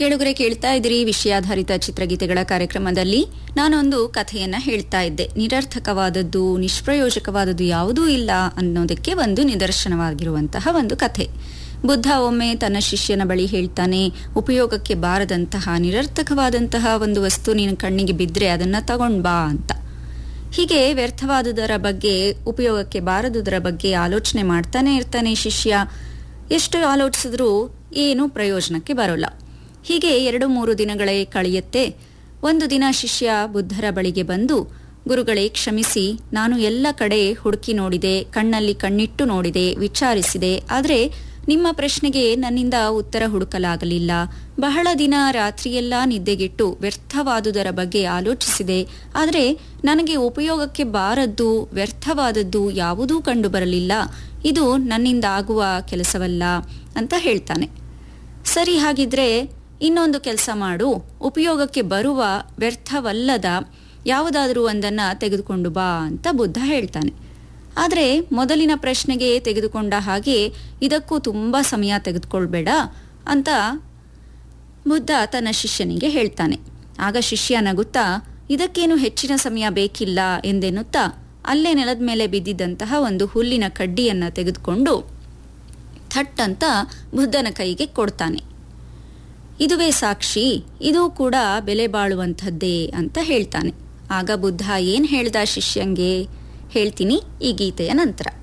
ಕೇಳುಗರೆ ಕೇಳ್ತಾ ಇದ್ದೀರಿ ವಿಷಯಾಧಾರಿತ ಚಿತ್ರಗೀತೆಗಳ ಕಾರ್ಯಕ್ರಮದಲ್ಲಿ ನಾನೊಂದು ಕಥೆಯನ್ನ ಹೇಳ್ತಾ ಇದ್ದೆ ನಿರರ್ಥಕವಾದದ್ದು ನಿಷ್ಪ್ರಯೋಜಕವಾದದ್ದು ಯಾವುದೂ ಇಲ್ಲ ಅನ್ನೋದಕ್ಕೆ ಒಂದು ನಿದರ್ಶನವಾಗಿರುವಂತಹ ಒಂದು ಕಥೆ ಬುದ್ಧ ಒಮ್ಮೆ ತನ್ನ ಶಿಷ್ಯನ ಬಳಿ ಹೇಳ್ತಾನೆ ಉಪಯೋಗಕ್ಕೆ ಬಾರದಂತಹ ನಿರರ್ಥಕವಾದಂತಹ ಒಂದು ವಸ್ತು ನಿನ್ನ ಕಣ್ಣಿಗೆ ಬಿದ್ದರೆ ಅದನ್ನ ತಗೊಂಡ್ ಬಾ ಅಂತ ಹೀಗೆ ವ್ಯರ್ಥವಾದುದರ ಬಗ್ಗೆ ಉಪಯೋಗಕ್ಕೆ ಬಾರದುದರ ಬಗ್ಗೆ ಆಲೋಚನೆ ಮಾಡ್ತಾನೆ ಇರ್ತಾನೆ ಶಿಷ್ಯ ಎಷ್ಟು ಆಲೋಚಿಸಿದ್ರೂ ಏನು ಪ್ರಯೋಜನಕ್ಕೆ ಬರೋಲ್ಲ ಹೀಗೆ ಎರಡು ಮೂರು ದಿನಗಳೇ ಕಳೆಯುತ್ತೆ ಒಂದು ದಿನ ಶಿಷ್ಯ ಬುದ್ಧರ ಬಳಿಗೆ ಬಂದು ಗುರುಗಳೇ ಕ್ಷಮಿಸಿ ನಾನು ಎಲ್ಲ ಕಡೆ ಹುಡುಕಿ ನೋಡಿದೆ ಕಣ್ಣಲ್ಲಿ ಕಣ್ಣಿಟ್ಟು ನೋಡಿದೆ ವಿಚಾರಿಸಿದೆ ಆದರೆ ನಿಮ್ಮ ಪ್ರಶ್ನೆಗೆ ನನ್ನಿಂದ ಉತ್ತರ ಹುಡುಕಲಾಗಲಿಲ್ಲ ಬಹಳ ದಿನ ರಾತ್ರಿಯೆಲ್ಲ ನಿದ್ದೆಗೆಟ್ಟು ವ್ಯರ್ಥವಾದುದರ ಬಗ್ಗೆ ಆಲೋಚಿಸಿದೆ ಆದರೆ ನನಗೆ ಉಪಯೋಗಕ್ಕೆ ಬಾರದ್ದು ವ್ಯರ್ಥವಾದದ್ದು ಯಾವುದೂ ಕಂಡುಬರಲಿಲ್ಲ ಇದು ನನ್ನಿಂದ ಆಗುವ ಕೆಲಸವಲ್ಲ ಅಂತ ಹೇಳ್ತಾನೆ ಸರಿ ಹಾಗಿದ್ರೆ ಇನ್ನೊಂದು ಕೆಲಸ ಮಾಡು ಉಪಯೋಗಕ್ಕೆ ಬರುವ ವ್ಯರ್ಥವಲ್ಲದ ಯಾವುದಾದರೂ ಒಂದನ್ನು ತೆಗೆದುಕೊಂಡು ಬಾ ಅಂತ ಬುದ್ಧ ಹೇಳ್ತಾನೆ ಆದರೆ ಮೊದಲಿನ ಪ್ರಶ್ನೆಗೆ ತೆಗೆದುಕೊಂಡ ಹಾಗೆ ಇದಕ್ಕೂ ತುಂಬ ಸಮಯ ತೆಗೆದುಕೊಳ್ಬೇಡ ಅಂತ ಬುದ್ಧ ತನ್ನ ಶಿಷ್ಯನಿಗೆ ಹೇಳ್ತಾನೆ ಆಗ ಶಿಷ್ಯ ನಗುತ್ತಾ ಇದಕ್ಕೇನು ಹೆಚ್ಚಿನ ಸಮಯ ಬೇಕಿಲ್ಲ ಎಂದೆನ್ನುತ್ತಾ ಅಲ್ಲೇ ನೆಲದ ಮೇಲೆ ಬಿದ್ದಿದ್ದಂತಹ ಒಂದು ಹುಲ್ಲಿನ ಕಡ್ಡಿಯನ್ನ ತೆಗೆದುಕೊಂಡು ಥಟ್ ಅಂತ ಬುದ್ಧನ ಕೈಗೆ ಕೊಡ್ತಾನೆ ಇದುವೇ ಸಾಕ್ಷಿ ಇದು ಕೂಡ ಬೆಲೆ ಬಾಳುವಂಥದ್ದೇ ಅಂತ ಹೇಳ್ತಾನೆ ಆಗ ಬುದ್ಧ ಏನ್ ಹೇಳ್ದ ಶಿಷ್ಯಂಗೆ ಹೇಳ್ತೀನಿ ಈ ಗೀತೆಯ ನಂತರ